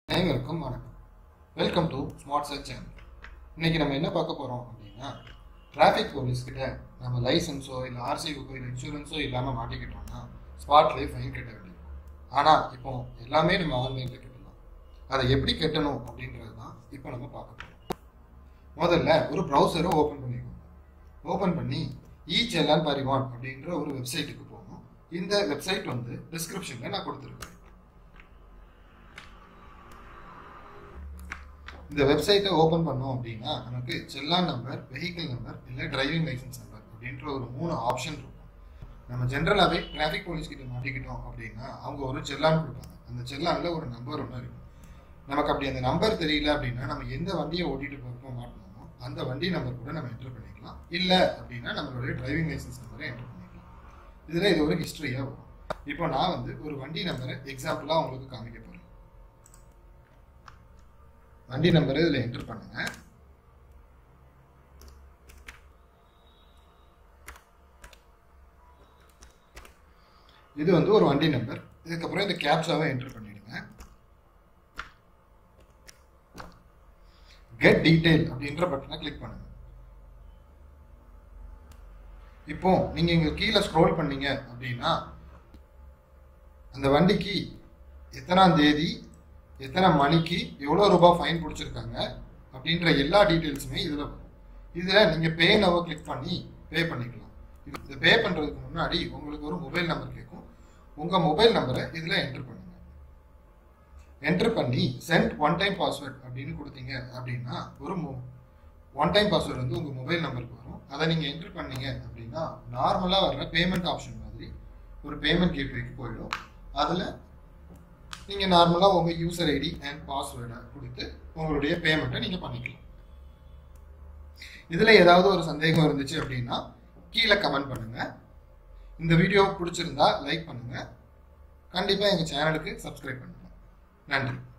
அனைவருக்கும் வணக்கம் welcome to smart church channel இன்னைக்கு நம்ம என்ன பார்க்க போகிறோம் அப்படின்னா டிராஃபிக் போலீஸ் கிட்ட நம்ம லைசன்ஸோ இல்லை ஆர்சி புக்கோ இல்லை இன்சூரன்ஸோ இல்லாமல் மாட்டிக்கிட்டோம்னா ஸ்பாட்லேயே ஃபைன் கட்ட வேண்டியது ஆனால் இப்போ எல்லாமே நம்ம ஆன்லைனில் கட்டலாம் அதை எப்படி கட்டணும் அப்படின்றது தான் இப்போ நம்ம பார்க்க போகிறோம் முதல்ல ஒரு ப்ரௌசரை ஓப்பன் பண்ணிக்கோங்க ஓப்பன் பண்ணி இ செல்லான் பரிவான் அப்படின்ற ஒரு வெப்சைட்டுக்கு போகணும் இந்த வெப்சைட் வந்து டிஸ்கிரிப்ஷனில் நான் கொடுத்துருக்கேன் இந்த வெப்சைட்டை ஓப்பன் பண்ணோம் அப்படின்னா நமக்கு செல்லான் நம்பர் வெஹிக்கிள் நம்பர் இல்லை டிரைவிங் லைசன்ஸ் நம்பர் அப்படின்ற ஒரு மூணு ஆப்ஷன் இருக்கும் நம்ம ஜென்ரலாகவே டிராஃபிக் போலீஸ் கிட்ட மாட்டிக்கிட்டோம் அப்படின்னா அவங்க ஒரு செல்லான் கொடுப்பாங்க அந்த செல்லானில் ஒரு நம்பர் ஒன்று இருக்கும் நமக்கு அப்படி அந்த நம்பர் தெரியல அப்படின்னா நம்ம எந்த வண்டியை ஓட்டிட்டு போகிறோமோ மாட்டணுமோ அந்த வண்டி நம்பர் கூட நம்ம என்டர் பண்ணிக்கலாம் இல்லை அப்படின்னா நம்மளுடைய டிரைவிங் லைசன்ஸ் நம்பரை என்டர் பண்ணிக்கலாம் இதில் இது ஒரு ஹிஸ்ட்ரியாக வரும் இப்போ நான் வந்து ஒரு வண்டி நம்பரை எக்ஸாம்பிளாக உங்களுக்கு காமிக்க போகிறேன் வண்டி நம்பர் இதில் என்டர் பண்ணுங்க இது வந்து ஒரு வண்டி நம்பர் இதுக்கப்புறம் இந்த கேப்ஸாவை என்டர் பண்ணிடுங்க கெட் டீடைல் அப்படின்ற பட்டனை கிளிக் பண்ணுங்க இப்போ நீங்க இங்க கீழே ஸ்க்ரோல் பண்ணீங்க அப்படின்னா அந்த வண்டிக்கு எத்தனாம் தேதி எத்தனை மணிக்கு எவ்வளோ ரூபாய் ஃபைன் பிடிச்சிருக்காங்க அப்படின்ற எல்லா டீட்டெயில்ஸுமே இதில் வரும் இதில் நீங்கள் பே நவ கிளிக் பண்ணி பே பண்ணிக்கலாம் இது இதை பே பண்ணுறதுக்கு முன்னாடி உங்களுக்கு ஒரு மொபைல் நம்பர் கேட்கும் உங்கள் மொபைல் நம்பரை இதில் என்ட்ரு பண்ணுங்க என்ட்ரு பண்ணி சென்ட் ஒன் டைம் பாஸ்வேர்ட் அப்படின்னு கொடுத்தீங்க அப்படின்னா ஒரு ஒன் டைம் பாஸ்வேர்டு வந்து உங்கள் மொபைல் நம்பருக்கு வரும் அதை நீங்கள் என்ட்ரு பண்ணீங்க அப்படின்னா நார்மலாக வர்ற பேமெண்ட் ஆப்ஷன் மாதிரி ஒரு பேமெண்ட் கேட்வேக்கு போயிடும் அதில் நீங்கள் நார்மலாக உங்கள் யூசர் ஐடி அண்ட் பாஸ்வேர்டை கொடுத்து உங்களுடைய பேமெண்ட்டை நீங்கள் பண்ணிக்கலாம் இதில் ஏதாவது ஒரு சந்தேகம் இருந்துச்சு அப்படின்னா கீழே கமெண்ட் பண்ணுங்கள் இந்த வீடியோ பிடிச்சிருந்தா லைக் பண்ணுங்கள் கண்டிப்பாக எங்கள் சேனலுக்கு சப்ஸ்கிரைப் பண்ணுங்கள் நன்றி